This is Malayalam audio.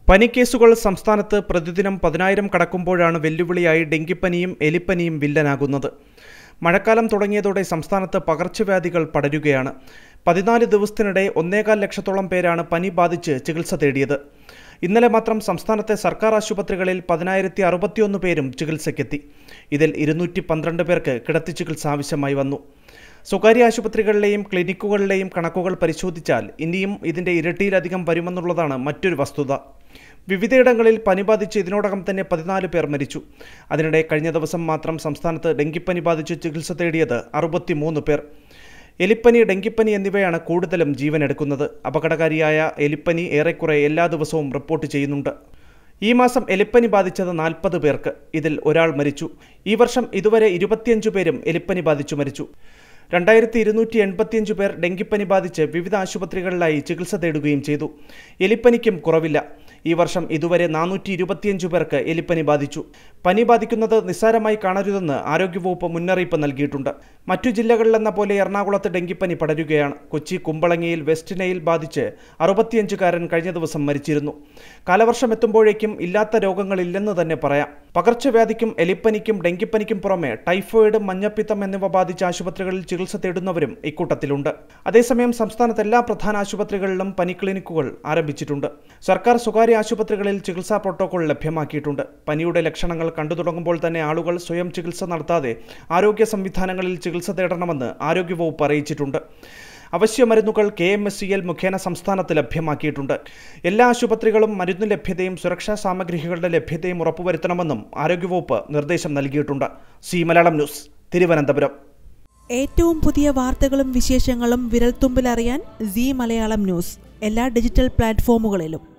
പനിക്കേസുകൾ സംസ്ഥാനത്ത് പ്രതിദിനം പതിനായിരം കടക്കുമ്പോഴാണ് വെല്ലുവിളിയായി ഡെങ്കിപ്പനിയും എലിപ്പനിയും വില്ലനാകുന്നത് മഴക്കാലം തുടങ്ങിയതോടെ സംസ്ഥാനത്ത് പകർച്ചവ്യാധികൾ പടരുകയാണ് പതിനാല് ദിവസത്തിനിടെ ഒന്നേകാൽ ലക്ഷത്തോളം പേരാണ് പനി ബാധിച്ച് ചികിത്സ തേടിയത് ഇന്നലെ മാത്രം സംസ്ഥാനത്തെ സർക്കാർ ആശുപത്രികളിൽ പതിനായിരത്തി അറുപത്തിയൊന്ന് പേരും ചികിത്സയ്ക്കെത്തി ഇതിൽ ഇരുന്നൂറ്റി പന്ത്രണ്ട് പേർക്ക് കിടത്തി ചികിത്സ ആവശ്യമായി വന്നു സ്വകാര്യ ആശുപത്രികളിലെയും ക്ലിനിക്കുകളിലെയും കണക്കുകൾ പരിശോധിച്ചാൽ ഇനിയും ഇതിന്റെ ഇരട്ടിയിലധികം വരുമെന്നുള്ളതാണ് മറ്റൊരു വസ്തുത വിവിധയിടങ്ങളിൽ പനി ബാധിച്ച് ഇതിനോടകം തന്നെ പതിനാല് പേർ മരിച്ചു അതിനിടെ കഴിഞ്ഞ ദിവസം മാത്രം സംസ്ഥാനത്ത് ഡെങ്കിപ്പനി ബാധിച്ച് ചികിത്സ തേടിയത് അറുപത്തിമൂന്ന് പേർ എലിപ്പനി ഡെങ്കിപ്പനി എന്നിവയാണ് കൂടുതലും ജീവനെടുക്കുന്നത് അപകടകാരിയായ എലിപ്പനി ഏറെക്കുറെ എല്ലാ ദിവസവും റിപ്പോർട്ട് ചെയ്യുന്നുണ്ട് ഈ മാസം എലിപ്പനി ബാധിച്ചത് നാൽപ്പത് പേർക്ക് ഇതിൽ ഒരാൾ മരിച്ചു ഈ വർഷം ഇതുവരെ ഇരുപത്തിയഞ്ചു പേരും എലിപ്പനി ബാധിച്ചു മരിച്ചു രണ്ടായിരത്തി ഇരുന്നൂറ്റി എൺപത്തിയഞ്ച് പേർ ഡെങ്കിപ്പനി ബാധിച്ച് വിവിധ ആശുപത്രികളിലായി ചികിത്സ തേടുകയും ചെയ്തു എലിപ്പനിക്കും കുറവില്ല ഈ വർഷം ഇതുവരെ നാനൂറ്റി ഇരുപത്തിയഞ്ച് പേർക്ക് എലിപ്പനി ബാധിച്ചു പനി ബാധിക്കുന്നത് നിസ്സാരമായി കാണരുതെന്ന് ആരോഗ്യവകുപ്പ് മുന്നറിയിപ്പ് നൽകിയിട്ടുണ്ട് മറ്റു ജില്ലകളിലെന്ന പോലെ എറണാകുളത്ത് ഡെങ്കിപ്പനി പടരുകയാണ് കൊച്ചി കുമ്പളങ്ങിയിൽ വെസ്റ്റ് നൈൽ ബാധിച്ച് അറുപത്തിയഞ്ചുകാരൻ കഴിഞ്ഞ ദിവസം മരിച്ചിരുന്നു കാലവർഷം എത്തുമ്പോഴേക്കും ഇല്ലാത്ത രോഗങ്ങളില്ലെന്ന് തന്നെ പറയാം പകർച്ചവ്യാധിക്കും എലിപ്പനിക്കും ഡെങ്കിപ്പനിക്കും പുറമെ ടൈഫോയിഡ് മഞ്ഞപ്പിത്തം എന്നിവ ബാധിച്ച ആശുപത്രികളിൽ ചികിത്സ തേടുന്നവരും ഇക്കൂട്ടത്തിലുണ്ട് അതേസമയം സംസ്ഥാനത്ത് എല്ലാ പ്രധാന ആശുപത്രികളിലും പനി ക്ലിനിക്കുകൾ ആരംഭിച്ചിട്ടുണ്ട് സർക്കാർ സ്വകാര്യ ആശുപത്രികളിൽ ചികിത്സാ പ്രോട്ടോകോൾ ലഭ്യമാക്കിയിട്ടുണ്ട് പനിയുടെ ലക്ഷണങ്ങൾ കണ്ടു തുടങ്ങുമ്പോൾ തന്നെ ആളുകൾ സ്വയം ചികിത്സ നടത്താതെ ആരോഗ്യ സംവിധാനങ്ങളിൽ ചികിത്സ തേടണമെന്ന് ആരോഗ്യവകുപ്പ് അറിയിച്ചിട്ടുണ്ട് അവശ്യ മരുന്നുകൾ K M S C L മുഖേന സംസ്ഥാനത്ത് ലഭ്യമാക്കിയിട്ടുണ്ട് എല്ലാ ആശുപത്രികളും മരുന്ന് ലഭ്യതയും സുരക്ഷാ സാമഗ്രികളുടെ ലഭ്യതയും ഉറപ്പുവരുത്തണമെന്നും ആരോഗ്യവകുപ്പ് നിർദ്ദേശം നൽകിയിട്ടുണ്ട് സി മലയാളം ന്യൂസ് തിരുവനന്തപുരം ഏറ്റവും പുതിയ വാർത്തകളും വിശേഷങ്ങളും വിരൽത്തുമ്പിലറിയാൻ സി മലയാളം ന്യൂസ് എല്ലാ ഡിജിറ്റൽ പ്ലാറ്റ്ഫോമുകളിലും